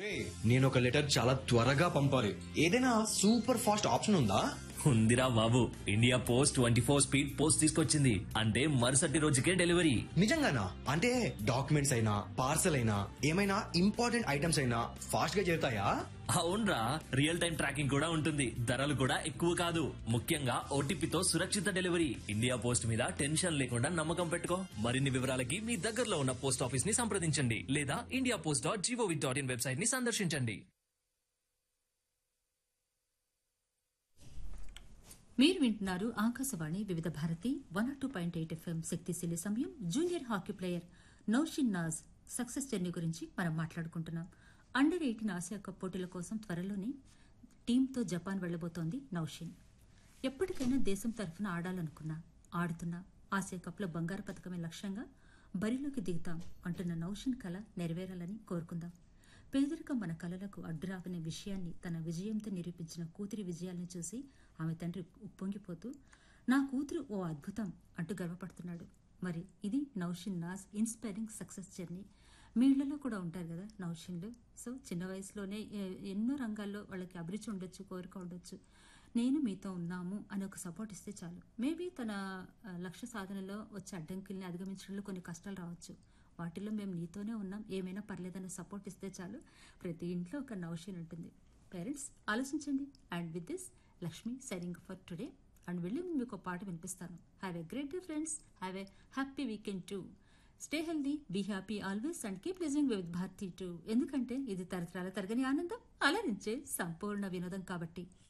నేను ఒక లెటర్ చాలా త్వరగా పంపాలి ఏదైనా సూపర్ ఫాస్ట్ ఆప్షన్ ఉందా ఉందిరా బాబు India post twenty four speed post తీసుకొచ్చింది అంటే మరుసటి రోజుకే డెలివరీ నిజంగానా అంటే డాక్యుమెంట్స్ అయినా పార్సల్ అయినా ఏమైనా ఇంపార్టెంట్ ఐటమ్స్ అయినా ఫాస్ట్ గా చేరుతాయా అవునరా రియల్ టైం ట్రాకింగ్ కూడా ఉంటుంది ధరలు కూడా ఎక్కువ కాదు ముఖ్యంగా ఓటీపీతో సురక్షిత డెలివరీ ఇండియా పోస్ట్ మీద టెన్షన్ లేకుండా నమ్మకం పెట్టుకో మరిన్ని వివరాలకి మీ దగ్గరలో ఉన్న పోస్ట్ ఆఫీస్ ని సంప్రదించండి లేదా India post dot G O V dot in website ని సందర్శించండి మీరు వింటున్నారు Akashvani Vividh Bharati one two point eight FM శక్తిశీలి సమయం junior hockey player Naushin Naaz success journey గురించి మనం మాట్లాడుకుంటున్నాం అండర్ ఎయిటీన్ ఆసియా కప్ పోటీల కోసం త్వరలోనే టీంతో జపాన్ వెళ్లబోతోంది నౌషిన్ ఎప్పటికైనా దేశం తరఫున ఆడాలనుకున్నా ఆడుతున్నా ఆసియా కప్లో బంగారు పథకమే లక్ష్యంగా బరిలోకి దిగుతాం అంటున్న నౌషిన్ కళ నెరవేరాలని కోరుకుందాం పేదరికం మన కలలకు అడ్డురావనే విషయాన్ని తన విజయంతో నిరూపించిన కూతురి విజయాలను చూసి ఆమె తండ్రి ఉప్పొంగిపోతూ నా కూతురు ఓ అద్భుతం అంటూ గర్వపడుతున్నాడు మరి ఇది Naushin Naaz inspiring success journey మీ ఇళ్లలో కూడా ఉంటారు కదా నౌషిన్లు సో చిన్న వయసులోనే ఎ- ఎన్నో రంగాల్లో వాళ్ళకి అభిరుచి ఉండొచ్చు కోరిక ఉండొచ్చు నేను మీతో ఉన్నాము అని ఒక సపోర్ట్ ఇస్తే చాలు మేబీ తన ఆ, లక్ష్య సాధనలో వచ్చే అడ్డంకుల్ని అధిగమించడంలో కొన్ని కష్టాలు రావచ్చు వాటిలో మేము నీతోనే ఉన్నాం ఏమైనా పర్లేదనే సపోర్ట్ ఇస్తే చాలు ప్రతి ఇంట్లో ఒక నౌషిన్ ఉంటుంది పేరెంట్స్ ఆలోచించండి and with this Lakshmi signing for today and వెళ్ళి మీకు ఒక పాట వినిపిస్తాను have a great day friends have a happy weekend to stay healthy be happy always and keep listening with Bharati to ఎందుకంటే ఇది తరతరాల తరగని ఆనందం అలరించే సంపూర్ణ వినోదం కాబట్టి